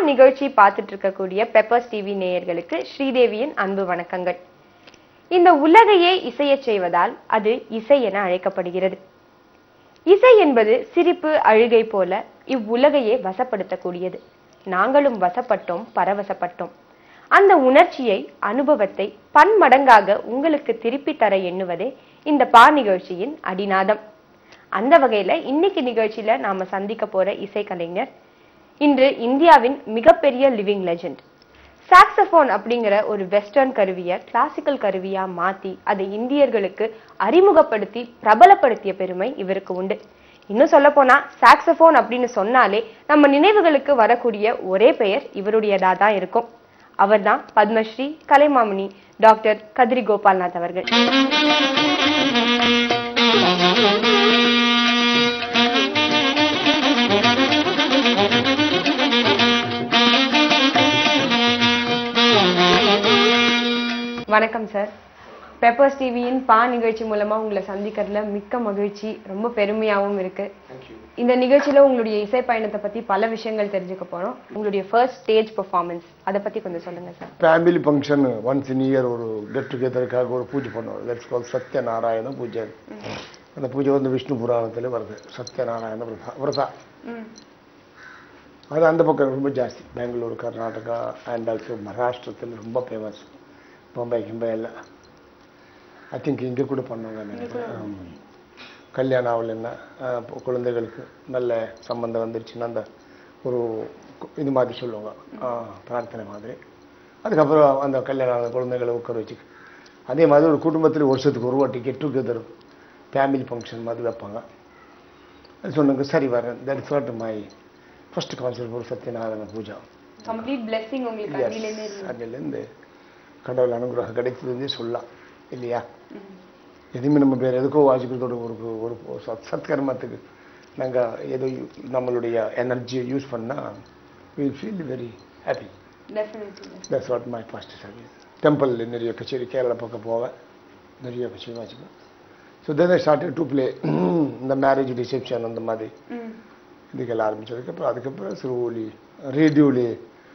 நிகழ்ச்சி பார்த்துட்டு இருக்கக்கூடிய பெப்பர்ஸ் டிவி நேயர்களுக்கு ஸ்ரீதேவியின் அன்பு வணக்கங்கள் இந்த உலகையே இசையச் செய்வதால் அது இசை என அழைக்கப்படுகிறது இசை என்பது சிரிப்பு அழுகை போல இவ்வுலகையே வசப்படுத்தக்கூடியது நாங்களும் வசப்பட்டோம் பரவசப்பட்டோம் அந்த உணர்ச்சியை அனுபவத்தை பன்மடங்காக உங்களுக்கு திருப்பி தர எண்ணுவதே இந்த பா நிகழ்ச்சியின் அடிநாதம் அந்த வகையில இன்னைக்கு நிகழ்ச்சியில நாம சந்திக்க போற இசைக்கலைஞர் இன்று இந்தியாவின் மிகப்பெரிய லிவிங் லெஜெண்ட் சாக்ஸபோன் அப்படிங்கிற ஒரு வெஸ்டர்ன் கருவியை கிளாசிக்கல் கருவியா மாத்தி அதை இந்தியர்களுக்கு அறிமுகப்படுத்தி பிரபலப்படுத்திய பெருமை இவருக்கு உண்டு இன்னும் சொல்ல போனா சாக்ஸபோன் அப்படின்னு சொன்னாலே நம்ம நினைவுகளுக்கு வரக்கூடிய ஒரே பெயர் இவருடையதா தான் இருக்கும் அவர்தான் பத்மஸ்ரீ கலைமாமணி டாக்டர் கதிரி கோபால்நாத் அவர்கள் வணக்கம் சார் பெப்பர்ஸ் டிவியின் பா நிகழ்ச்சி மூலமா உங்களை சந்திக்கிறதுல மிக்க மகிழ்ச்சி ரொம்ப பெருமையாவும் இருக்கு இந்த நிகழ்ச்சியில உங்களுடைய இசை பயணத்தை பத்தி பல விஷயங்கள் தெரிஞ்சுக்க போறோம் உங்களுடைய ஃபர்ஸ்ட் ஸ்டேஜ் பெர்ஃபார்மன்ஸ் அதை பத்தி கொஞ்சம் சொல்லுங்க sir family function once in year ஒரு கெட் டுகெதருக்காக ஒரு பூஜை பண்ணுவோம் தட்ஸ் கால் சத்யநாராயண பூஜை அந்த பூஜை வந்து விஷ்ணு புராணத்தில் வருது சத்யநாராயண விரதா விரதா அது அந்த பக்கம் ரொம்ப ஜாஸ்தி பெங்களூர் கர்நாடகா அண்ட் ஆல்சோ மகாராஷ்டிரத்தில் ரொம்ப ஃபேமஸ் பாம்பே கிம்பே எல்லாம் ஐ திங்க் இங்கே கூட பண்ணுவாங்க நினைக்கிறேன் ஆமாம். கல்யாணம் ஆகலைன்னா ஆஹ், இப்போ குழந்தைகளுக்கு நல்ல சம்பந்தம் வந்துருச்சுன்னா அந்த ஒரு கு- இது மாதிரி சொல்லுவாங்க ஆஹ், பிரார்த்தனை மாதிரி அதுக்கப்புறம் அந்த கல்யாணம் ஆன குழந்தைகளை உட்கார வச்சு அதே மாதிரி ஒரு குடும்பத்தில் வருஷத்துக்கு ஒரு வாட்டி கெட் டுகெதர் ஃபேமிலி ஃபங்க்ஷன் மாதிரி வைப்பாங்க அது சொன்னாங்க சரி வரேன் that is not my first concept ஒரு சத்யநாராயண பூஜா கம்ப்ளீட் பிளெஸிங் உங்களுக்கு Yes. அடியிலேருந்தே இருந்தது. அதுலேருந்து கடவுள் அனுகிரகம் கிடைச்சதுன்னே சொல்லலாம் இல்லையா எதுவுமே நம்ம வேறு எதுக்கோ வாசிக்கிறதோட ஒரு ஒரு ஒரு சத் சத்கர்மத்துக்கு நாங்கள் ஏதோ யூ- நம்மளுடைய எனர்ஜியை யூஸ் பண்ணால் will feel very happy Definitely. That's what my first service டெம்பிளில் நிறைய கச்சேரி கேரளா பக்கம் போவேன் நிறைய கச்சேரி வாசிப்பேன் so then I started to play இந்த மேரேஜ் ரிசப்ஷன் அந்த மாதிரி ம். இதுக்கெல்லாம் ஆரம்பிச்சதுக்கப்புறம் அதுக்கப்புறம் சிறுவோலி ரேடியோலே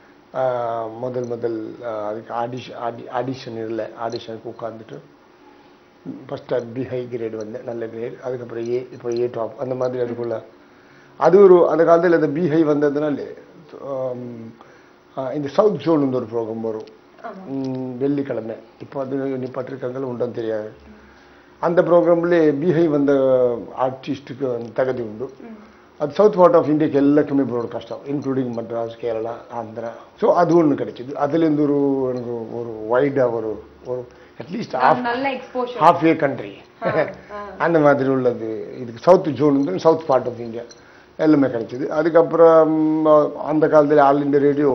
முதல் முதல் ஆஹ், அதுக்கு ஆடிஷன் ஆடி ஆடிஷன் இல்லை ஆடிஷனுக்கு உட்காந்துட்டு first time B high grade வந்தேன் நல்ல கிரேட் அதுக்கப்புறம் ஏ இப்போ ஏ டாப் அந்த மாதிரி அதுக்குள்ள அது ஒரு அந்த காலத்தில் இந்த பி ஹை வந்ததுனால ஆம், ஆஹ், இந்த சவுத் ஜோன் வந்து ஒரு ப்ரோக்ராம் வரும் ஆமா. ம், வெள்ளிக்கிழமை இப்போ அது நிப்பாட்டிருக்காங்களோ உண்டோன்னு தெரியாது அந்த ப்ரோக்ராம்ல பிஹை வந்த ஆர்டிஸ்ட்டுக்கு தகுதி உண்டு அது சவுத் பார்ட் ஆஃப் இந்தியாக்கு எல்லாருக்குமே ப்ராட்காஸ்ட் ஆகும் இன்க்ளூடிங் மட்ராஸ் கேரளா ஆந்திரா ஸோ அது ஒன்று கிடைச்சிது அதுலேருந்து ஒரு எனக்கு ஒரு வைடாக ஒரு ஒரு அட்லீஸ்ட் ஹாஃப் நல்ல எக்ஸ்போஷர் ஹாஃப் ஏ கண்ட்ரி அந்த மாதிரி உள்ளது இதுக்கு சவுத் ஜோன் வந்து சவுத் பார்ட் ஆஃப் இந்தியா எல்லாமே கிடைச்சிது அதுக்கப்புறம் அஹ், அந்த காலத்தில் ஆல் இண்டியா ரேடியோ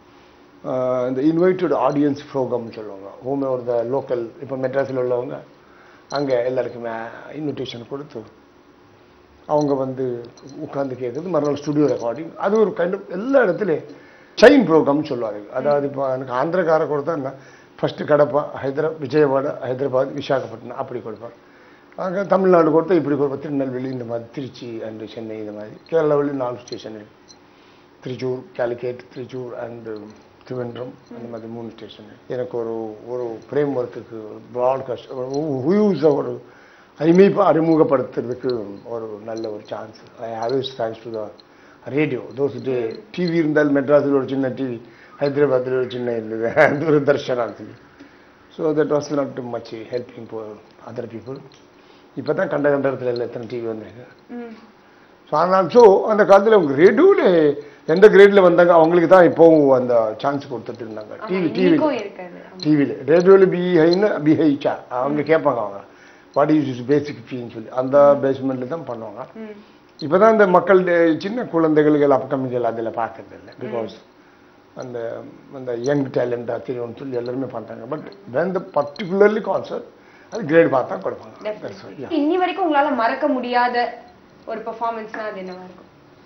இந்த இன்வைட்டட் ஆடியன்ஸ் ப்ரோக்ராம்னு சொல்லுவாங்க ஹோம் ஒரு த லோக்கல் இப்போ மெட்ராஸில் உள்ளவங்க அங்கே எல்லாருக்குமே இன்விடேஷன் கொடுத்து அவங்க வந்து உட்கார்ந்து கேட்குறது மறுநாள் ஸ்டுடியோ ரெக்கார்டிங் அது ஒரு கைண்ட் ஆஃப் எல்லா இடத்துலையும் செயின் ப்ரோக்ராம்னு சொல்லுவாங்க அதாவது இப்போ எனக்கு ஆந்திரக்கார கொடுத்தா ஃபஸ்ட்டு கடப்பா ஹைதரா விஜயவாடா ஹைதராபாத் விசாகப்பட்டினம் அப்படி கொடுப்பாங்க அங்கே தமிழ்நாடு கொடுத்தா இப்படி கொடுப்போம் திருநெல்வேலி இந்த மாதிரி திருச்சி அண்டு சென்னை இந்த மாதிரி கேரளாவிலேயும் நாலு ஸ்டேஷன் இருக்கு திருச்சூர் கேலிக்கேட் திருச்சூர் அண்டு திருவன்றம் அந்த மாதிரி மூணு ஸ்டேஷன் எனக்கு ஒரு ஒரு ஃப்ரேம் ஒர்க்குக்கு ப்ராட்காஸ்ட் ஹூஸை ஒரு அறிமைப்பாக அறிமுகப்படுத்துறதுக்கு ஒரு நல்ல ஒரு chance I have thanks to the radio those day TV இருந்தால் மெட்ராஸில் ஒரு சின்ன டிவி ஹைதராபாத்தில் ஒரு சின்ன இருந்தது தூரதர்ஷனா சொல்லி so that was not much helping for other people இப்போ தான் கண்ட கண்ட இடத்துல எல்லாம் எத்தனை டிவி வந்திருக்கு ஸோ ஆனால் ஸோ அந்த காலத்தில் அவங்க ரேடியோவில் எந்த கிரேடில் வந்தாங்க அவங்களுக்கு தான் இப்போவும் அந்த சான்ஸ் கொடுத்துட்டு இருந்தாங்க டிவி டிவி இன்னைக்கும் இருக்காது டிவியில் ரேடியோவில் பிஹைன்னு பிஹைச்சா அவங்க கேட்பாங்க அவங்க வாட் இஸ் இஸ் பேசிக் ஃபீன்னு சொல்லி அந்த பேஸ்மெண்ட்டில் தான் பண்ணுவாங்க ம். இப்போ தான் இந்த மக்கள் சின்ன குழந்தைகள் அப்கமிங்கள் அதில் பார்க்கறது இல்லை பிகாஸ் அந்த அந்த யங் டேலண்டாக தெரியும்னு சொல்லி எல்லாருமே பண்ணுறாங்க but when the particularly concert அது கிரேட் பார்த்தா கொடுப்பாங்க That's all, yeah. இன்னி வரைக்கும் உங்களால மறக்க முடியாத ஒரு பெர்ஃபார்மன்ஸ்னா அது என்னவா இருக்கும்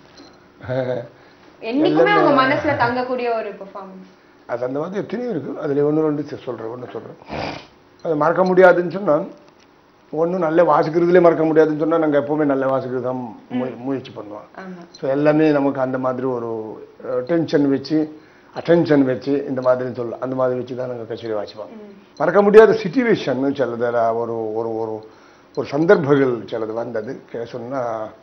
என்னைக்குமே உங்க மனசுல தங்கக்கூடிய ஒரு பெர்ஃபார்மன்ஸ் அது அந்த மாதிரி எத்தனையோ இருக்குது அதில் ஒன்று ரெண்டு சொல்கிறேன் ஒன்று சொல்கிறேன் அது மறக்க முடியாதுன்னு சொன்னால் ஒன்றும் நல்ல வாசிக்கிறதுலே மறக்க முடியாதுன்னு சொன்னா நாங்க எப்பவுமே நல்ல வாசிக்கிறது தான் முய- முயற்சி பண்ணுவோம் ஆமா ஸோ எல்லாமே நமக்கு அந்த மாதிரி ஒரு டென்ஷன் வச்சு அட்டென்ஷன் வச்சு இந்த மாதிரி சொல்லலாம் அந்த மாதிரி வச்சு தான் நாங்கள் கச்சேரி வாசிப்போம் மறக்க முடியாத சுச்சுவேஷன் சிலது ஒரு ஒரு ஒரு ஒரு சந்தர்ப்பங்கள் சிலது வந்தது கே- சொன்னா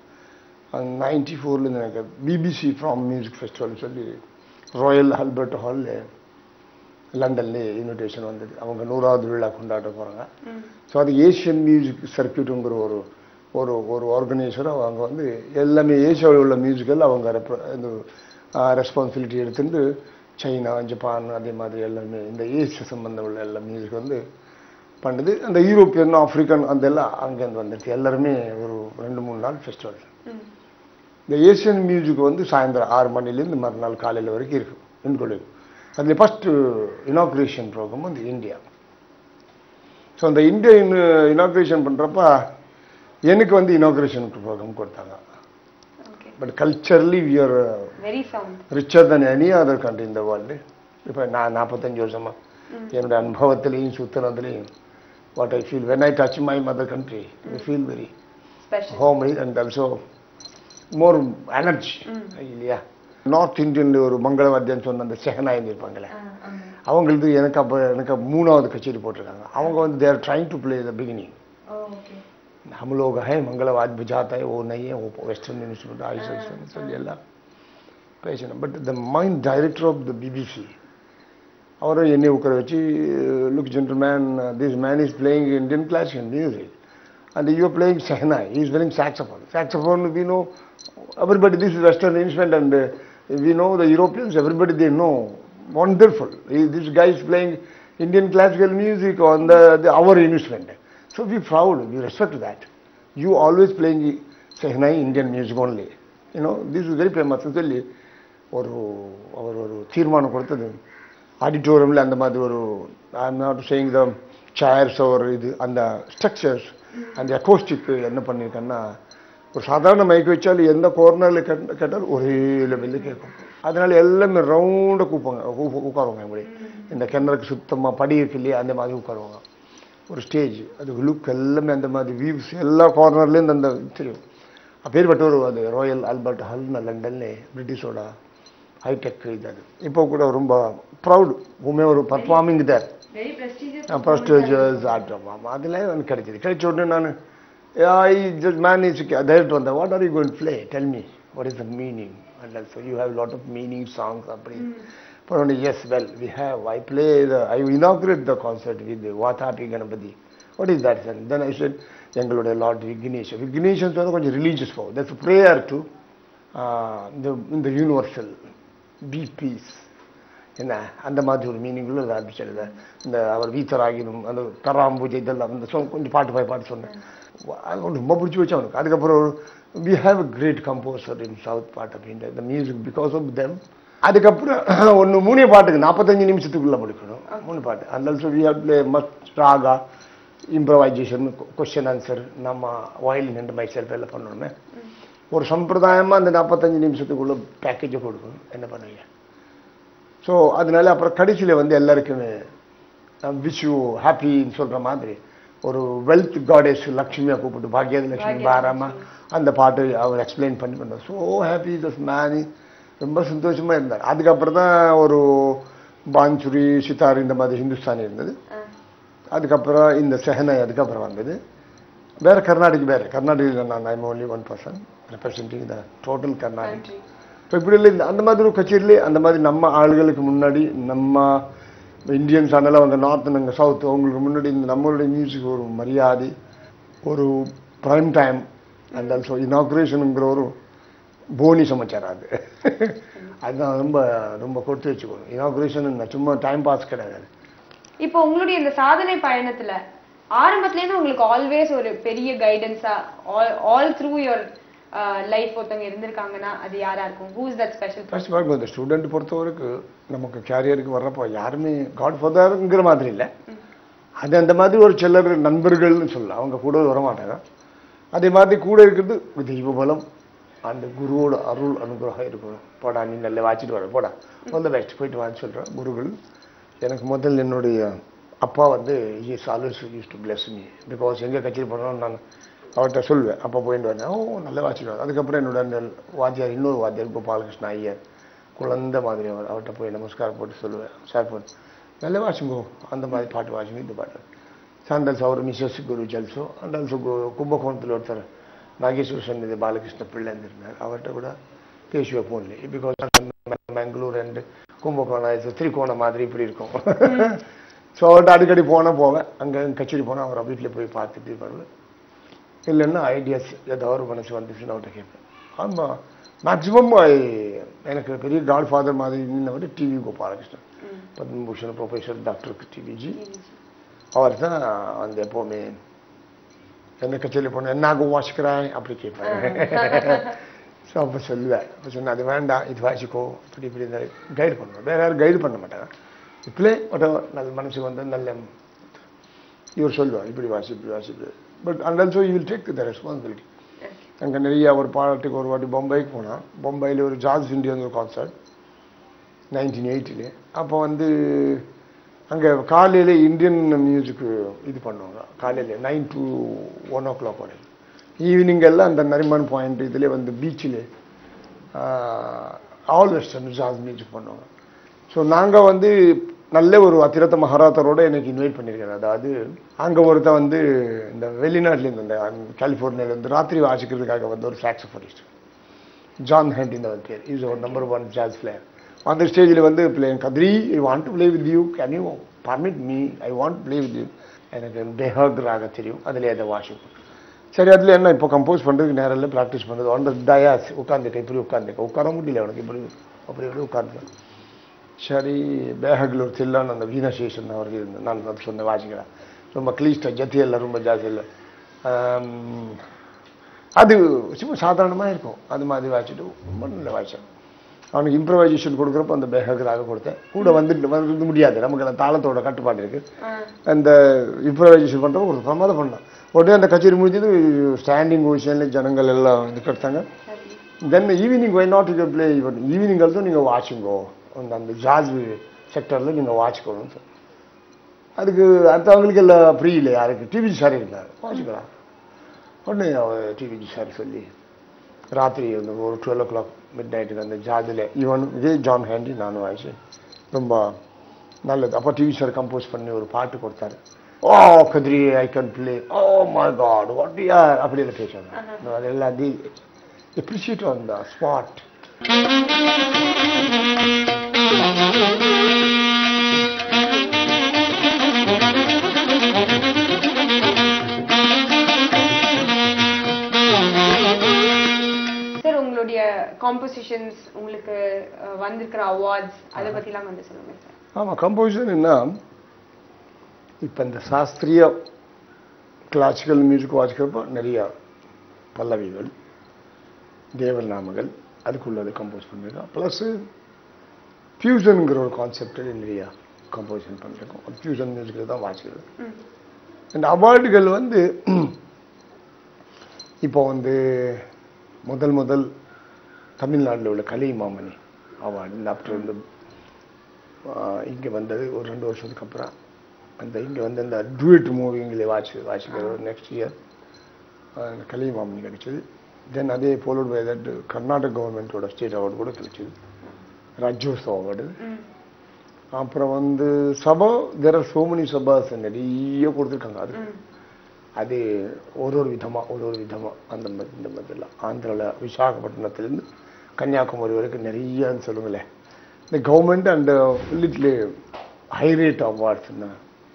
நைன்டி ஃபோர்லேருந்து எனக்கு பிபிசி ஃப்ராம் மியூசிக் ஃபெஸ்டிவல் சொல்லி ராயல் ஆல்பர்ட் ஹாலில் லண்டன்ல இன்விடேஷன் வந்தது அவங்க நூறாவது விழா கொண்டாட போகிறாங்க ஸோ அது ஏஷியன் மியூசிக் சர்க்கியூட்டுங்கிற ஒரு ஒரு ஒரு ஆர்கனைசர் அவங்க வந்து எல்லாமே ஏசியாவில் உள்ள மியூசிக்கல் அவங்க ரெப்ர இந்த ரெஸ்பான்சிபிலிட்டி எடுத்துட்டு சைனா ஜப்பான் அதே மாதிரி எல்லாமே இந்த ஏசிய சம்பந்தம் உள்ள எல்லா மியூசிக் வந்து பண்ணுது அந்த யூரோப்பியன் ஆப்பிரிக்கன் அந்த எல்லாம் அங்கேருந்து வந்துருச்சு எல்லாருமே ஒரு ரெண்டு மூணு நாள் ஃபெஸ்டிவல் இந்த ஏசியன் மியூசிக் வந்து சாயந்தரம் ஆறு மணிலேருந்து மறுநாள் காலையில் வரைக்கும் இருக்கு இன்கொள்ளு அதில் ஃபஸ்ட்டு இனாக்ரேஷன் ப்ரோக்ராம் வந்து இந்தியா ஸோ அந்த இந்தியா இனாக்ரேஷன் பண்ணுறப்ப எனக்கு வந்து இனாக்ரேஷன் ப்ரோக்ராம் கொடுத்தாங்க okay but culturally we are very sound richer than any other country இந்த வேர்ல்டு இப்போ நான் நாற்பத்தஞ்சு வருஷமா என்னோட அனுபவத்திலையும் சுத்தினதுலையும் what I feel when I touch my mother country I feel very special homely and also more energy இல்லையா north இந்தியன்ல ஒரு மங்களவாத்தியம் சொன்ன அந்த செகனாய் இருப்பாங்களே அவங்களுக்கு எனக்கு அப்போ எனக்கு மூணாவது கச்சேரி போட்டிருக்காங்க அவங்க வந்து they're trying to play the beginning okay हम लोग हैं मंगलवाद बुझाता है वो नहीं है वो वेस्टर्न इंस्टीट्यूट आई சொல்லி எல்லாம் பேசணும் but the mind director of the BBC அவரை என்னை உட்கார வச்சு look gentleman this man is playing Indian classical music and you are playing Sehnai, he is playing saxophone. Saxophone, we know, everybody, this is Western instrument and uh, we know the Europeans, everybody they know, wonderful. He- This guy is playing Indian classical music on the, the our instrument. So we proud, we respect that. You always playing Sehnai Indian music only. You know, this is very famous. சொல்லி ஒரு அவர் ஒரு தீர்மானம் கொடுத்தது ஆடிட்டோரியமில் அந்த மாதிரி ஒரு I am not saying the chairs ஒரு இது அந்த ஸ்ட்ரக்சர்ஸ் அந்த அக்கோஸ்டிக் என்ன பண்ணியிருக்கேன்னா ஒரு சாதாரண மைக் வச்சாலும் எந்த கோர்னரில் கேட்ட கேட்டாலும் ஒரே லெவலில் கேட்கும் அதனால எல்லாமே ரவுண்டாக கூப்பாங்க கூப்ப- உட்காருவாங்க இப்படி இந்த கிணறுக்கு சுத்தமாக படி இருக்கு இல்லையா அந்த மாதிரி உட்காருவாங்க ஒரு ஸ்டேஜ் அது லுக் எல்லாமே அந்த மாதிரி வியூஸ் எல்லா கார்னர்லேருந்து அந்த தெரியும் அப்பேற்பட்ட ஒரு அது ராயல் ஆல்பர்ட் ஹால்னு லண்டன்ல பிரிட்டிஷோட ஹைடெக் இது அது இப்போ கூட ரொம்ப ப்ரௌட் உண்மை ஒரு performing there very prestigious prestigious ஆட்டம் ஆமாம் அதில் எனக்கு கிடைச்சது கிடைச்ச உடனே நான் I just man is direct வந்தேன் what are you going play tell me what is the meaning and also you have lot of meaning songs அப்படி அப்புறம் yes well we have I play the I inaugurate the concert with Vatapi Ganapati what is that sir then I said எங்களுடைய Lord Vignesh Vigneshan வந்து கொஞ்சம் religious போகும் that's prayer to இந்த இந்த universal B piece என்ன அந்த மாதிரி ஒரு மீனிங்குள்ள அதை ஆரம்பிச்சிருந்த இந்த அவர் வீத்தராகினும் அந்த தராம் பூஜை இதெல்லாம் அந்த song கொஞ்சம் பாட்டு பாய் பாட்டு சொன்னேன் அது கொஞ்சம் ரொம்ப பிடிச்சி வச்சு அவனுக்கு அதுக்கப்புறம் we have a great composer in south part of India இந்த மியூசிக் பிகாஸ் ஆஃப் தெம் அதுக்கப்புறம் ஒன்று மூணே பாட்டுக்கு நாற்பத்தஞ்சு நிமிஷத்துக்குள்ள முடிக்கணும் மூணு பாட்டு அந்த also we have play must raga improvisation question answer நம்ம வயலின் அண்ட் மை செல்ஃப் எல்லாம் பண்ணணுமே ஒரு சம்பிரதாயமாக அந்த நாற்பத்தஞ்சு நிமிஷத்துக்குள்ள பேக்கேஜை கொடுக்கணும் என்ன பண்ணுவீங்க ஸோ அதனால அப்புறம் கடைசியில் வந்து எல்லாருக்குமே விஷ் யூ ஹாப்பின்னு சொல்கிற மாதிரி ஒரு வெல்த் காடேஸ் லக்ஷ்மியை கூப்பிட்டு பாக்யத லட்சுமி பாராமா அந்த பாட்டு அவர் எக்ஸ்பிளைன் பண்ணி பண்ணார் ஸோ ஹாப்பி தஸ் மேனி ரொம்ப சந்தோஷமாக இருந்தார் அதுக்கப்புறம் தான் ஒரு பான்சுரி சித்தார் இந்த மாதிரி ஹிந்துஸ்தானி இருந்தது அதுக்கப்புறம் இந்த செஹனை அதுக்கப்புறம் வந்தது வேற கர்நாடக வேறு கர்நாடகில் நான் I'm only one person representing the total Carnatic இப்போ இப்படி இல்லை இந்த அந்த மாதிரி ஒரு கச்சேரியிலே அந்த மாதிரி நம்ம ஆளுகளுக்கு முன்னாடி நம்ம இந்தியன்ஸ் ஆனாலும் அவங்க நார்த் நாங்கள் சவுத் அவங்களுக்கு முன்னாடி இந்த நம்மளுடைய மியூசிக் ஒரு மரியாதை ஒரு ப்ரைம் டைம் அண்ட் ஆல்சோ இனாக்ரேஷனுங்கிற ஒரு போனி சமாச்சாரம் அது அதுதான் ரொம்ப ரொம்ப கொடுத்து வச்சுக்கணும் இனாக்ரேஷன் சும்மா டைம் பாஸ் கிடையாது இப்போ உங்களுடைய இந்த சாதனை பயணத்துல ஆரம்பத்துல இருந்து உங்களுக்கு ஆல்வேஸ் ஒரு பெரிய கைடன்ஸா all all through your life ஒருத்தவங்க இருந்திருக்காங்கன்னா அது யாரா இருக்கும் ஹூஸ் தட் ஸ்பெஷல் ஃபர்ஸ்ட் பார்க்கும் இந்த ஸ்டூடெண்ட் பொறுத்தவரைக்கும் நமக்கு கேரியருக்கு வர்றப்போ யாருமே காட் ஃபாதருங்கிற மாதிரி இல்லை அது அந்த மாதிரி ஒரு சிலர் நண்பர்கள்னு சொல்லலாம் அவங்க கூட வர மாட்டாங்க அதே மாதிரி கூட இருக்கிறது ஒரு தெய்வ பலம் அந்த குருவோட அருள் அனுகிரகம் இருக்கணும் போடா நீ நல்லா வாச்சிட்டு வர போடா வந்து பெஸ்ட் போயிட்டு வான்னு சொல்கிறேன் குருகள் எனக்கு முதல்ல என்னுடைய அப்பா வந்து is always use to bless me because எங்கே கச்சேரி பண்ணணும் நான் அவர்கிட்ட சொல்லுவேன் அப்போ போயிட்டு வரேன் ஓ நல்ல வாசிடுவார் அதுக்கப்புறம் என்னோட அந்த வாத்தியார் இன்னொரு வாத்தியார் கோபாலகிருஷ்ண ஐயர் குழந்தை மாதிரி அவர் அவர்கிட்ட போய் நமஸ்காரம் போட்டு சொல்லுவேன் சார் போட்டு நல்ல வாசிங்கோ அந்த மாதிரி பாட்டு வாசிங்க இந்த பாட்டு சாண்டல்ஸ் அவர் மிஸ்ஸஸ் குரு ஜல்சோ அண்ட் ஆல்சோ கும்பகோணத்தில் ஒருத்தர் நாகேஸ்வர சந்நிதி பாலகிருஷ்ண பிள்ளை இருந்தார் அவர்கிட்ட கூட பேசுவேன் ஃபோன்ல பிகாஸ் பெங்களூர் அண்ட் கும்பகோணம் இது திரிகோணம் மாதிரி இப்படி இருக்கும் ஸோ அவர்கிட்ட அடிக்கடி போனால் போவேன் அங்கே கச்சேரி போனால் அவர் வீட்டில் போய் பார்த்துட்டு வருவேன் இல்லைன்னா ஐடியாஸ் ஏதாவது ஒரு மனசு வந்துச்சுன்னு அவர்கிட்ட கேட்பேன் ஆமாம் மேக்ஸிமம் எனக்கு பெரிய காட் ஃபாதர் மாதிரி நின்னவர் TV Gopalakrishnan Padmabhushan professor doctor TVG அவர் தான் அந்த எப்போவுமே எந்த கச்சேரியில் போன என்னாகும் வாசிக்கிறாய் அப்படி கேட்பேன் ஸோ அப்போ சொல்லுவேன் அப்போ சொன்னேன் அது வேண்டாம் இது வாசிக்கோ இப்படி இப்படி கைடு பண்ணுவேன் வேற யாரும் கைடு பண்ண மாட்டாங்க இப்படியே ஒரு நல்ல மனசுக்கு வந்து நல்ல இவர் சொல்லுவார் இப்படி வாசி இப்படி வாசி இப்படி but and also you will take the responsibility அங்கே நிறைய ஒரு பாட்டுக்கு ஒரு வாட்டி பொம்பைக்கு போனால் பொம்பையில் ஒரு ஜார்ஜ் இண்டியன் ஒரு கான்சர்ட் நைன்டீன் எயிட்டில் அப்போ வந்து அங்கே காலையில் இந்தியன் மியூசிக் இது பண்ணுவாங்க காலையில் nine to one o'clock வரையும் ஈவினிங் எல்லாம் அந்த நரிமன் பாயிண்ட் இதில் வந்து பீச்சில் ஆல் வெஸ்டர்ன் ஜாஸ் மியூசிக் பண்ணுவாங்க ஸோ நாங்கள் வந்து நல்ல ஒரு அத்திரத்த மகாராத்தரோட எனக்கு இன்வைட் பண்ணியிருக்காரு அதாவது அங்கே ஒருத்தன் வந்து இந்த வெளிநாட்டிலேருந்து இந்த கலிஃபோர்னியாவிலேருந்து ராத்திரி வாசிக்கிறதுக்காக வந்து ஒரு சாக்ஸோஃபோனிஸ்ட் ஜான் ஹண்ட் இந்த பேர் இஸ் ஒரு நம்பர் ஒன் ஜாஸ் பிளேயர் அந்த ஸ்டேஜில் வந்து player Kadri I want to play with you can you permit me I want play with you எனக்கு பெஹக் ராக தெரியும் அதில் அதை வாசிப்போம் சரி அதில் என்ன இப்போ கம்போஸ் பண்ணுறதுக்கு நேரம் இல்லை ப்ராக்டிஸ் பண்ணுறது ஆன் த டயாஸ் உட்காந்துக்க இப்படி உட்காந்துக்க உட்கார முடியல அவனுக்கு இப்படி அப்படி இப்படி உட்காந்துக்க சரி பேஹகில் ஒரு தில்லான்னு அந்த வீணசேஷன் அவருக்கு இருந்தது நான் அது சொன்ன வாசிக்கிறேன் ரொம்ப கிளீஸ்டாக ஜத்தியெல்லாம் ரொம்ப ஜாஸ்தி இல்லை ஆம், அது சும்மா சாதாரணமாக இருக்கும் அது மாதிரி வாசிட்டு ரொம்ப நல்ல வாசிச்சேன் அவனுக்கு இம்ப்ரவைசேஷன் கொடுக்குறப்ப அந்த பேஹகராக கொடுத்தேன் கூட வந்துட்டு வந்து முடியாது நமக்கு அந்த தாளத்தோட கட்டுப்பாடு இருக்கு அந்த இம்ப்ரவைசேஷன் பண்ணுறப்ப ஒரு பிரமாதம் பண்ணான் உடனே அந்த கச்சேரி முடிஞ்சது ஸ்டாண்டிங் பொசிஷனில் ஜனங்கள் எல்லாம் இது கட்டாங்க then evening why not you play even evening also நீங்கள் வாட்சிங்கோ அந்த அந்த ஜாஸ் செக்டரில் நீங்கள் வாட்சிக்கணும்னு சொல்லி அதுக்கு அடுத்தவங்களுக்கு எல்லாம் ஃப்ரீ இல்லை யாருக்கு டிவி சார் இல்லை வாட்சிக்கலாம் உடனே டிவிஜி சார் சொல்லி ராத்திரி வந்து ஒரு டுவெல் ஓ கிளாக் மிட் நைட்டுக்கு அந்த ஜாதில் ஈவன் இதே ஜான் ஹேண்டி நானும் வாய்ச்சி ரொம்ப நல்லது அப்போ டிவி சார் கம்போஸ் பண்ணி ஒரு பாட்டு கொடுத்தாரு oh Kadri I can play oh my god what யார் அப்படி எல்லாம் பேசுவாங்க அது எல்லாத்தையும் appreciate on the spot sir உங்களுடைய காம்போசிஷன்ஸ் உங்களுக்கு அஹ், வந்திருக்கிற அவார்ட்ஸ் அதை பத்திலாம் கொஞ்சம் சொல்லுங்க சார் ஆமாம் கம்போசிஷன் என்ன இப்போ இந்த சாஸ்திரிய கிளாசிக்கல் மியூசிக் வாசிக்கிறப்போ நிறைய பல்லவிகள் தேவல் நாமங்கள் அதுக்குள்ளது கம்போஸ் பண்ணியிருக்கோம் ப்ளஸ் ஃபியூஷனுங்கிற ஒரு கான்செப்டில் நிறைய கம்போசிஷன் பண்ணியிருக்கோம் அது ஃபியூஷன் மியூசிக்கில் தான் வாசிக்கிறது இந்த அவார்டுகள் வந்து இப்போ வந்து முதல் முதல் தமிழ்நாட்டில் உள்ள கலை மாமணி அவார்டு இந்த ஆஃப்டர் வந்து இங்கே வந்தது ஒரு ரெண்டு வருஷத்துக்கு அப்புறம் அந்த இங்கே வந்து அந்த டூயட் மூவிங்களை வாட்சி வாசிக்கிற நெக்ஸ்ட் இயர் கலை மாமணி கிடைச்சது தென் அதே ஃபாலோட் பை தட் கர்நாடக கவர்மெண்ட்டோட ஸ்டேட் அவார்டு கூட கிடைச்சது ராஜ்யோத்சவ அவார்டு அப்புறம் வந்து sabha there are so many சபாஸ் நிறைய கொடுத்துருக்காங்க அது அது ஒரு ஒரு விதமாக ஒரு ஒரு விதமாக அந்த மாதிரி இந்த மாதிரிலாம் ஆந்திராவில் விசாகப்பட்டினத்துலேருந்து கன்னியாகுமரி வரைக்கும் நிறையன்னு சொல்லுங்களேன் இந்த government and little high rate அவார்ட்ஸ்னா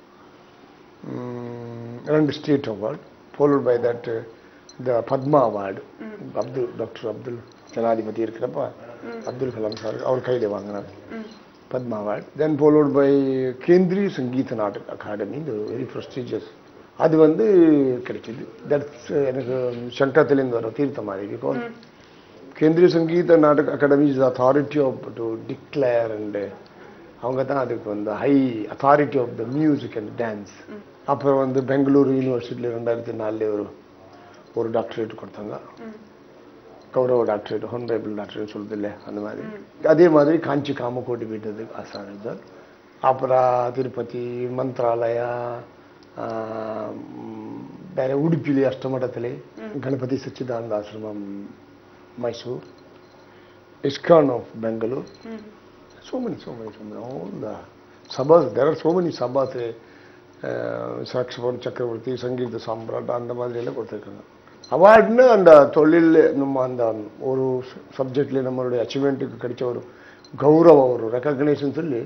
ரெண்டு state award followed by that இந்த பத்மா அவார்டு அப்துல் டாக்டர் அப்துல் ஜனாதிபதி இருக்கிறப்ப அப்துல் கலாம் சார் அவர் கையில் வாங்கினார் Padma award then followed by Kendriya Sangeet Natak academy இந்த வெரி ப்ரெஸ்டீஜியஸ் அது வந்து கிடைச்சது தட்ஸ் எனக்கு சங்கத்திலேருந்து வர தீர்த்த மாதிரி because Kendriya Sangeet Natak Akademi is authority of to declare and அவங்க தான் அதுக்கு வந்து high authority of the music and dance அப்புறம் வந்து பெங்களூரு யூனிவர்சிட்டியில் ரெண்டாயிரத்தி நாலுல ஒரு ஒரு டாக்டரேட் கொடுத்தாங்க கௌரவ டாக்டரேட் ஹானரபிள் டாக்டரேட் சொல்லுது இல்லை அந்த மாதிரி அதே மாதிரி காஞ்சி காமக்கோட்டி பீட்டத்துக்கு ஆசான் இருந்தார் அப்புறம் திருப்பதி ಮಂತ್ರಾಲಯ ಬೇರೆ ಉಡುಪಿಲಿ ಅಷ್ಟಮಠದಲ್ಲಿ Ganapati Sachchidananda Ashramam Mysuru ISKCON of Bengaluru so many, so many, so many. All the sabhas, there are so many sabhas. Saxophone சக்கரவர்த்தி சங்கீத சாம்ராட் அந்த மாதிரி எல்லாம் கொடுத்துருக்காங்க அவார்டுன்னு அந்த தொழில் நம்ம அந்த ஒரு சப்ஜெக்ட்ல நம்மளுடைய அச்சீவ்மெண்ட்டுக்கு கிடைச்ச ஒரு கௌரவம் ஒரு ரெக்கக்னேஷன் சொல்லி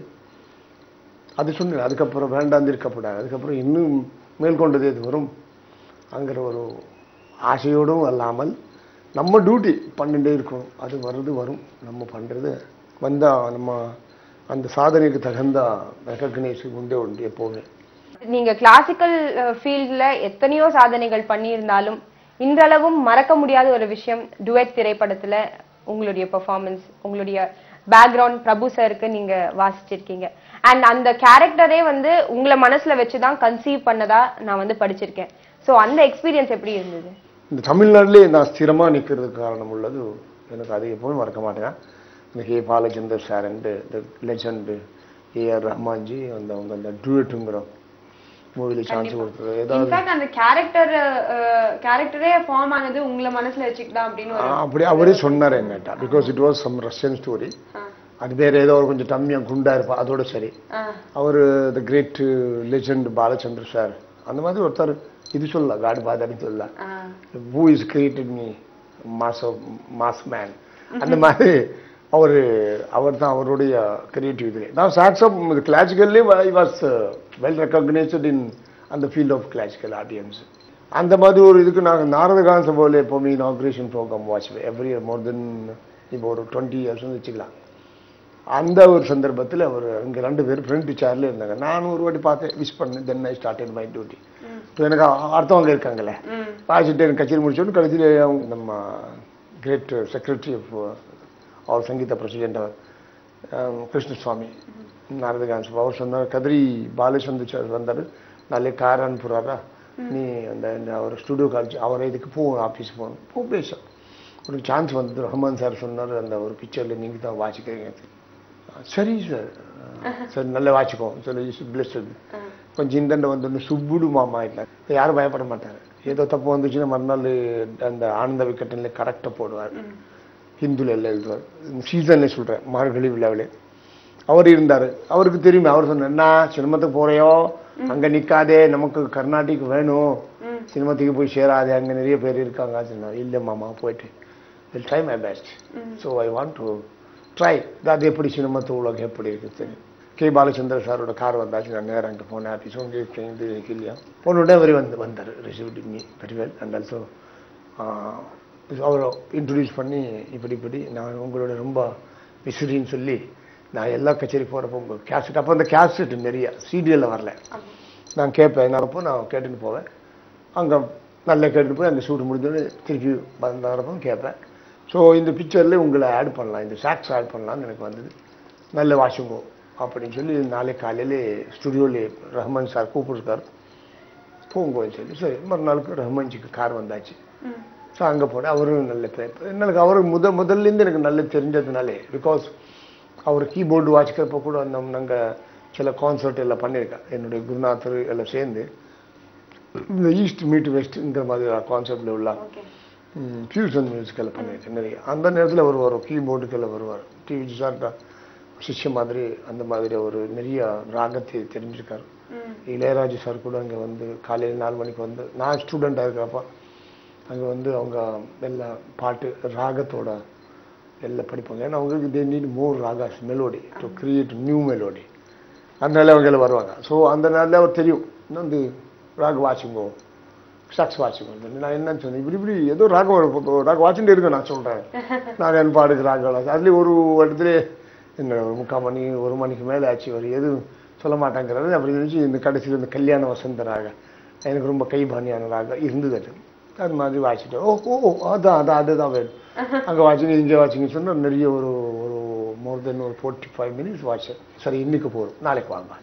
அது சொன்னேன் அதுக்கப்புறம் வேண்டாந்து இருக்கப்படாது அதுக்கப்புறம் இன்னும் மேற்கொண்டது இது வரும் அங்கிற ஒரு ஆசையோடும் அல்லாமல் நம்ம டியூட்டி பண்ணிட்டே இருக்கணும் அது வருது வரும் நம்ம பண்ணுறது வந்தால் நம்ம அந்த சாதனைக்கு தகுந்த ரெக்கக்னேஷன் உண்டே உண்டு எப்போவுமே நீங்க கிளாசிக்கல் ஃபீல்ட்ல எத்தனையோ சாதனைகள் பண்ணியிருந்தாலும் இன்றளவும் மறக்க முடியாத ஒரு விஷயம் டுவெட் திரைப்படத்துல உங்களுடைய பெர்ஃபார்மன்ஸ் உங்களுடைய பேக்ரவுண்ட் பிரபு சாருக்கு நீங்க வாசிச்சிருக்கீங்க அண்ட் அந்த கேரக்டரே வந்து உங்களை மனசுல வச்சுதான் கன்சீவ் பண்ணதா நான் வந்து படிச்சிருக்கேன் சோ அந்த எக்ஸ்பீரியன்ஸ் எப்படி இருந்தது இந்த தமிழ்நாட்டிலே நான் ஸ்திரமாக நிற்கிறதுக்கு காரணம் உள்ளது எனக்கு அது எப்பவுமே மறக்க மாட்டேன் இந்த கே பாலச்சந்தர் சார் அண்டு இந்த லெஜண்டு ஏஆர் ரஹ்மான்ஜி அந்த அவங்க அந்த டுவெட்டுங்கிற மூவில சான்ஸ் கொடுத்தது ஏதாவது இன்ஃபேக்ட் அந்த கேரக்டர் கேரக்டரே ஃபார்ம் ஆனது உங்களை மனசுல வச்சுக்கிட்டா அப்படின்னு ஆ, ஒரு அப்படி அவரே சொன்னார் என்கிட்ட because it was some Russian story அது வேற ஏதோ ஒரு கொஞ்சம் டம்மியாக குண்டா இருப்பா அதோட சரி ஆ, அவர் the great legend Balachandra sir அந்த மாதிரி ஒருத்தர் இது சொல்லலாம் காடு பாதாடி சொல்லலாம் ஆ, who is created me mass mass man அந்த மாதிரி அவர் அவர் தான் அவருடைய கிரியேட்டிவ் இது நான் சாக்ஸ் ஆஃப் கிளாசிக்கல்லே I was well recognised in அந்த ஃபீல்ட் ஆஃப் கிளாசிக்கல் ஆடியன்ஸ் அந்த மாதிரி ஒரு இதுக்கு நாங்கள் நாரதகான் சபையில் எப்போவுமே inauguration programme watch every year more then இப்போ ஒரு டுவெண்ட்டி இயர்ஸ் வச்சுக்கலாம் அந்த ஒரு சந்தர்ப்பத்தில் அவர் இங்கே ரெண்டு பேர் ஃப்ரெண்ட் சேர்ல இருந்தாங்க நான் ஒரு வாட்டி பார்த்தேன் விஷ் பண்ணேன் then I started my duty இப்போ எனக்கு அர்த்தம் அங்கே இருக்காங்களே ம், வாசிட்டு எனக்கு கச்சேரி முடிச்சோன்னு கடைசியில் அவங்க நம்ம கிரேட் செக்ரட்டரி ஆஃப் அவர் சங்கீத பிரசிடென்ட் அவர் அஹ், கிருஷ்ணசுவாமி நாரதகான் சபா அவர் சொன்னார் கதிரி பாலச்சந்தர் சார் வந்தார் நாளே கார் அனுப்புறாரா நீ அந்த இந்த அவர் ஸ்டுடியோ காலேஜ் அவரை இதுக்கு போகணும் ஆஃபீஸ் போகணும் போ பேசும் ஒரு சான்ஸ் வந்தது ரஹ்மான் சார் சொன்னார் அந்த ஒரு பிக்சரில் நீங்கள் தான் வாசிக்கிறீங்க சரி சார் சரி நல்ல வாசிக்கோ சரி பிளஸ்ட் கொஞ்சம் இந்தண்ட வந்து சுப்புடு மாமா இல்லை யாரும் பயப்பட மாட்டாங்க ஏதோ தப்பு வந்துச்சுன்னா மறுநாள் அந்த ஆனந்த விக்கெட்டில் கரெக்டாக போடுவார் ஹிந்துல எல்லாம் எழுதுவார் சீசன்ல சொல்கிறேன் மார்கழி விழாவிலே அவர் இருந்தார் அவருக்கு தெரியுமே அவர் சொன்னார் நான் சினிமத்துக்கு போறையோ அங்கே நிற்காதே நமக்கு கர்நாடிக் வேணும் சினிமத்துக்கு போய் சேராதே அங்கே நிறைய பேர் இருக்காங்க சொன்னார் இல்லை மாமா போயிட்டு will try my best so I want to try அது எப்படி சினிமத்து உலகம் எப்படி இருக்குது சரி கே பாலச்சந்திர சாரோட கார் வந்தாச்சு நான் நேரம் அங்கே போனேன் ஆஃபீஸ் உங்களுக்கு இது இல்லையா போன உடனே அவர் வந்து வந்தார் receive me very well and also அவரை இன்ட்ரடியூஸ் பண்ணி இப்படி இப்படி நான் உங்களோட ரொம்ப விசிறின்னு சொல்லி நான் எல்லா கச்சேரி போகிறப்போ உங்கள் கேசட் அப்போ அந்த கேசட் நிறைய சீடியில் வரல நான் கேட்பேன் அப்போ நான் கேட்டுட்டு போவேன் அங்கே நல்லா கேட்டுட்டு போய் அங்கே ஷூட் முடிஞ்சோடனே திருப்பி வந்தப்போ கேட்பேன் ஸோ இந்த பிக்சரில் உங்களை ஆட் பண்ணலாம் இந்த சாக்ஸ் ஆட் பண்ணலாம்னு எனக்கு வந்தது நல்ல வாசிங்கோ அப்படின்னு சொல்லி நாளை காலையில் ஸ்டுடியோவில் ரஹ்மான் சார் கூப்பிட்டுருக்காரு போங்கோன்னு சொல்லி சரி மறுநாளுக்கு ரஹ்மான்ஜிக்கு கார் வந்தாச்சு ம், ஸோ அங்கே போனேன் அவரும் நல்ல பேர் எனக்கு அவருக்கு முத முதல்லேருந்து எனக்கு நல்ல தெரிஞ்சதுனாலே பிகாஸ் அவர் கீபோர்டு வாசிக்கிறப்ப கூட அந்த நாங்கள் சில கான்சர்ட் எல்லாம் பண்ணியிருக்கேன் என்னுடைய குருநாதர் எல்லாம் சேர்ந்து இந்த ஈஸ்ட் மீட் வெஸ்ட்ங்கிற மாதிரி கான்செப்டில் உள்ள ஓகே ஃபியூஷன் மியூசிக்கில் பண்ணியிருக்கேன் நிறைய அந்த நேரத்தில் அவர் வரும் கீபோர்டுக்கெல்லாம் வருவார் டிவி சார்ட்டா சிஷ்ய மாதிரி அந்த மாதிரி அவர் நிறைய ராகத்தை தெரிஞ்சிருக்காரு ம், இளையராஜு சார் கூட அங்கே வந்து காலையில் நாலு மணிக்கு வந்து நான் ஸ்டூடெண்ட்டாக இருக்கிறப்ப அங்கே வந்து அவங்க எல்லா பாட்டு ராகத்தோட எல்லாம் படிப்பாங்க ஏன்னா அவங்களுக்கு they need more ragas melody to create new melody அதனால அவங்க எல்லாம் வருவாங்க ஸோ அந்த நாளில் அவர் தெரியும் இன்னும் வந்து ராக வாட்சிங்கோ சாக்ஸ் வாட்சிங்கோ நான் என்னன்னு சொன்னேன் இப்படி இப்படி ஏதோ ராகம் வரும் ராக வாட்சிட்டு இருக்கேன் நான் சொல்கிறேன் நான் என் பாடுக்கு ராக அதுலேயும் ஒரு இடத்துல என்ன ஒரு முக்கால் மணி ஒரு மணிக்கு மேலே ஆச்சு அவர் எதுவும் சொல்ல மாட்டேங்கிறாரு அப்படி நினச்சி இந்த கடைசியில் இந்த கல்யாண வசந்த ராக எனக்கு ரொம்ப கைபானியான ராக இருந்தது அது அது மாதிரி வாசிட்டு ஓ ஓ ஓ, அதான் அதான் அதுதான் வேணும் அங்கே வாட்சிங்க இங்கே வாட்சிங்க சொன்னால் நிறைய ஒரு ஒரு மோர் தென் ஒரு ஃபோர்ட்டி ஃபைவ் மினிட்ஸ் வாட்சேன் சரி இன்னைக்கு போகிறோம் நாளைக்கு வாங்க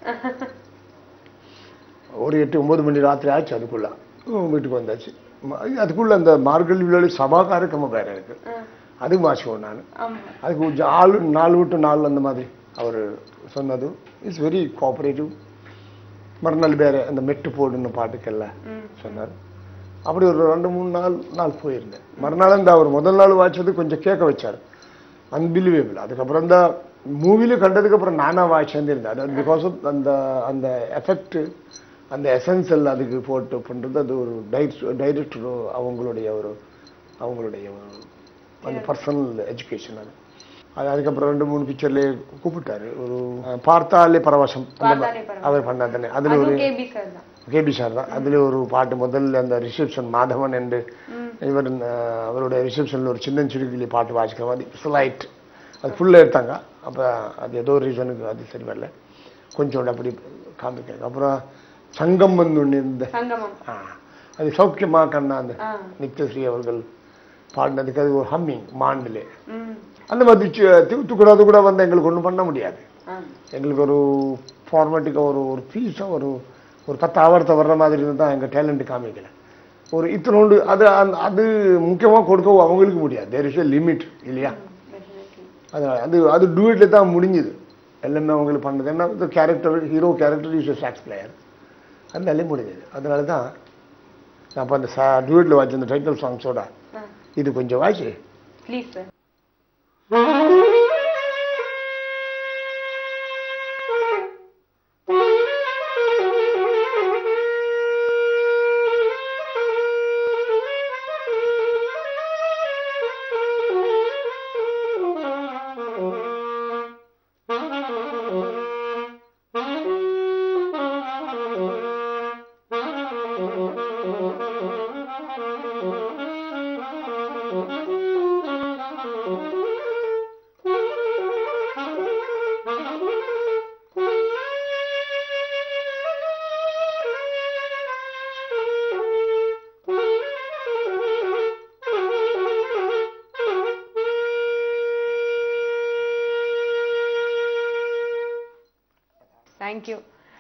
ஒரு எட்டு ஒன்பது மணி ராத்திரி ஆச்சு அதுக்குள்ள உம், வீட்டுக்கு வந்தாச்சு ம- அதுக்குள்ள அந்த மார்கழி விழா சபா காரியக்கிரமம் வேற இருக்கு ஆ, அதுக்கு வாசிக்குவோம் நான் ஆமா அதுக்கு கொஞ்சம் ஆளு நாலு விட்டு நாலு அந்த மாதிரி அவர் சொன்னது இட்ஸ் வெரி கோஆபரேட்டிவ் மறுநாள் வேற அந்த மெட்டு போடுன்னு பாட்டுக்கல்ல சொன்னார் அப்படி ஒரு ரெண்டு மூணு நாள் நாள் போயிருந்தேன் மறுநாள் அந்த அவர் முதல் நாள் வாய்ச்சது கொஞ்சம் கேட்க வச்சார் அன்பிலிவேபிள் அதுக்கப்புறம் தான் மூவில கண்டதுக்கு அப்புறம் நானா வாய்ச்சேன் இருந்தேன் அதாவது பிகாஸ் ஆஃப் அந்த அந்த எஃபெக்ட் அந்த எசன்ஸ் அதுக்கு போட்டு பண்றது அது ஒரு டைரக்டர் அவங்களுடைய ஒரு அவங்களுடைய ஒரு அந்த பர்சனல் எஜுகேஷன் அது அது அதுக்கப்புறம் ரெண்டு மூணு பிக்சர்லயே கூப்பிட்டாரு ஒரு அஹ், பார்த்தாலே பரவசம் அந்த மாதிரி பார்த்தாலே பரவசம். அவர் பண்ணாதானே அதுல ஒரு அதுவும் கேபி சார் தான் கேபி சார் தான் அதுல ஒரு பாட்டு முதல்ல அந்த ரிசப்ஷன் மாதவன் என்று இவர் அஹ், அவருடைய ரிசப்ஷன்ல ஒரு சின்ன சுருக்கிலி பாட்டு வாசிக்கிற மாதிரி ஸ்லைட் அது ஃபுல்லாக எடுத்தாங்க அப்போ அது ஏதோ ஒரு ரீசனுக்கு அது சரி வரல கொஞ்சோண்டு அப்படி காமிக்கிறாங்க அப்புறம் சங்கம் வந்து ஒன்று இருந்த சங்கமம் ஆ, அது சௌக்கியமா கண்ணா அந்த ஆ. நித்யஸ்ரீ அவர்கள் பாடினதுக்கு அது ஒரு ஹம்மிங் மாண்டிலே ம் அந்த மாதிரி தூத்து கூட அது கூட வந்து எங்களுக்கு ஒன்றும் பண்ண முடியாது ஆ எங்களுக்கு ஒரு ஃபார்மேட்டிக்காக ஒரு ஒரு பீஸாக ஒரு ஒரு பத்து ஆவரத்தை வர்ற மாதிரி இருந்தால் எங்கள் டேலண்ட் காமிக்கல ஒரு இத்தனோண்டு அது அந்த- அது முக்கியமாக கொடுக்க அவங்களுக்கு முடியாது தேர் இஸ் எ லிமிட் இல்லையா definitely. அது அது அது டூயட்ல தான் முடிஞ்சுது எல்லாமே அவங்களுக்கு பண்ணது ஏன்னா இந்த character hero character is sax player அதனாலே முடிஞ்சது அதனால தான் நான் இப்போ அந்த டூயட்ல வாய்ச்ச அந்த டைட்டில் சாங்ஸோட ஆ இது கொஞ்சம் வாய்ச்சி ப்ளீஸ் சார் தேங்க்யூ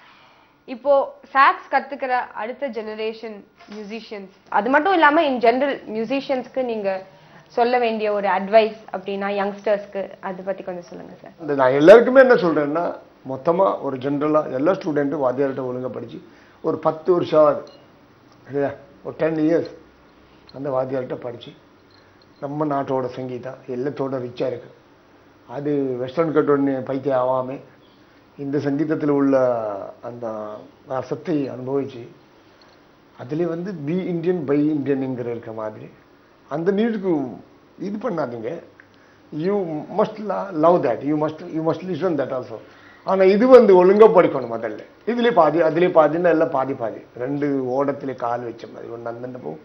இப்போ சாக்ஸ் கத்துக்கிற அடுத்த ஜெனரேஷன் மியூசிஷியன்ஸ் அது மட்டும் இல்லாம இன் ஜெனரல் மியூசிஷியன்ஸ்க்கு நீங்க சொல்ல வேண்டிய ஒரு அட்வைஸ் அப்படின்னா யங்ஸ்டர்ஸ்க்கு அதை பத்தி கொஞ்சம் சொல்லுங்க சார் இந்த நான் எல்லாருக்குமே என்ன சொல்றேன்னா மொத்தமா ஒரு ஜென்ரலா எல்லா ஸ்டூடெண்ட்டும் வாத்தியார்கிட்ட ஒழுங்கா படிச்சு ஒரு பத்து வருஷம் ஆகுது இல்லையா ஒரு டென் இயர்ஸ் அந்த வாத்தியார்கிட்ட படிச்சு நம்ம நாட்டோட சங்கீதம் எல்லாத்தோட ரிச்சா இருக்கு அது வெஸ்டர்ன் கட்டோன்னு பைத்தியம் ஆகாம இந்த சங்கீதத்தில் உள்ள அந்த ரசத்தை அனுபவிச்சு அதுலேயே வந்து பி இந்தியன் பை இந்தியனுங்கிற இருக்க மாதிரி அந்த நீடுக்கு இது பண்ணாதீங்க you must love that you must you must listen that also ஆனா இது வந்து ஒழுங்கா படிக்கணும் முதல்ல இதுலயே பாதி அதுலயே பாதின்னா எல்லாம் பாதி பாதி ரெண்டு ஓடத்திலே கால் வச்ச மாதிரி ஒன்று அந்தண்ட போகும்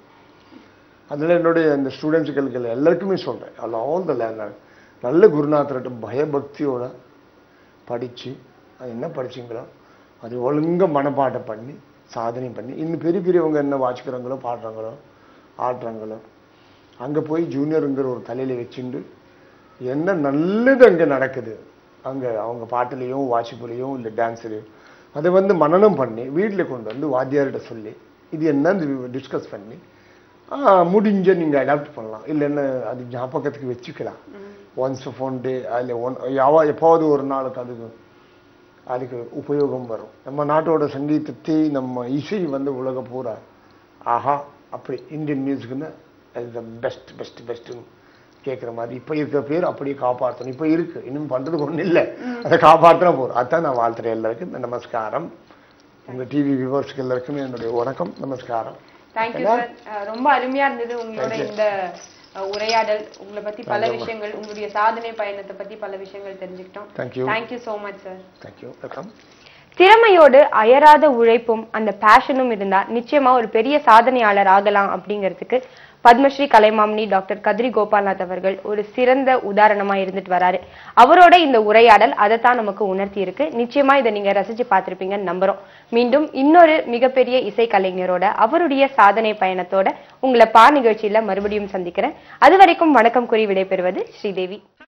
அதில் என்னுடைய இந்த ஸ்டூடெண்ட்ஸுகளுக்கு எல்லாருக்குமே சொல்றேன் அதில் ஆல் த லேர்னர் நல்ல குருநாதர்கிட்ட பயபக்தியோட படிச்சு அது என்ன படிச்சீங்களோ அது ஒழுங்கா மனப்பாடம் பண்ணி சாதனை பண்ணி இன்னும் பெரிய பெரியவங்க என்ன வாசிக்கிறாங்களோ பாடுறாங்களோ ஆடுறாங்களோ அங்க போய் ஜூனியருங்கிற ஒரு தலையில வச்சுண்டு என்ன நல்லது அங்க நடக்குது அங்க அவங்க பாட்டுலயும் வாசிப்புலையும் இல்லை டான்ஸ்லையும் அதை வந்து மனனம் பண்ணி வீட்டில் கொண்டு வந்து வாத்தியார்கிட்ட சொல்லி இது என்னன்னு டிஸ்கஸ் பண்ணி ஆ, முடிஞ்ச நீங்க அடாப்ட் பண்ணலாம் இல்லைன்னா அது ஞாபகத்துக்கு வச்சுக்கலாம் ஒன்ஸ் ஃபோன் டே அதில் ஒன் யாவா எப்பாவது ஒரு நாளுக்கு அதுக்கு அதுக்கு உபயோகம் வரும் நம்ம நாட்டோட சங்கீதத்தை நம்ம இசை வந்து உலக பூரா ஆஹா அப்படி இந்தியன் மியூசிக்னு அது த பெஸ்ட் பெஸ்ட் பெஸ்ட்டுன்னு கேட்குற மாதிரி இப்போ இருக்கிற பேர் அப்படியே காப்பாற்றணும் இப்போ இருக்கு இன்னும் பண்றதுக்கு ஒன்றும் இல்லை அதை காப்பாற்றினா போதும் அதான் நான் வாழ்த்துறேன் எல்லாருக்கும் நமஸ்காரம் உங்க டிவி வியூவர்ஸ்க்கு எல்லாருக்குமே என்னுடைய வணக்கம் நமஸ்காரம் தேங்க்யூ சார் ரொம்ப அருமையா இருந்தது உங்களோட Thank you. இந்த அஹ், உரையாடல் உங்களை பத்தி பல Thank you. விஷயங்கள் உங்களுடைய சாதனை பயணத்தை பத்தி பல விஷயங்கள் தெரிஞ்சுக்கிட்டோம் Thank you. Thank you so much sir thank you welcome திறமையோடு அயராத உழைப்பும் அந்த பேஷனும் இருந்தா நிச்சயமா ஒரு பெரிய சாதனையாளர் ஆகலாம் அப்படிங்கிறதுக்கு பத்மஸ்ரீ கலைமாமணி டாக்டர் கதிரி கோபால்நாத் அவர்கள் ஒரு சிறந்த உதாரணமா இருந்துட்டு வராரு அவரோட இந்த உரையாடல் அதைத்தான் நமக்கு உணர்த்தி இருக்கு நிச்சயமா இதை நீங்க ரசிச்சு பார்த்திருப்பீங்கன்னு நம்புறோம் மீண்டும் இன்னொரு மிகப்பெரிய இசை கலைஞரோட அவருடைய சாதனை பயணத்தோட உங்களை பா நிகழ்ச்சியில மறுபடியும் சந்திக்கிறேன் அது வரைக்கும் வணக்கம் கூறி விடைபெறுவது ஸ்ரீதேவி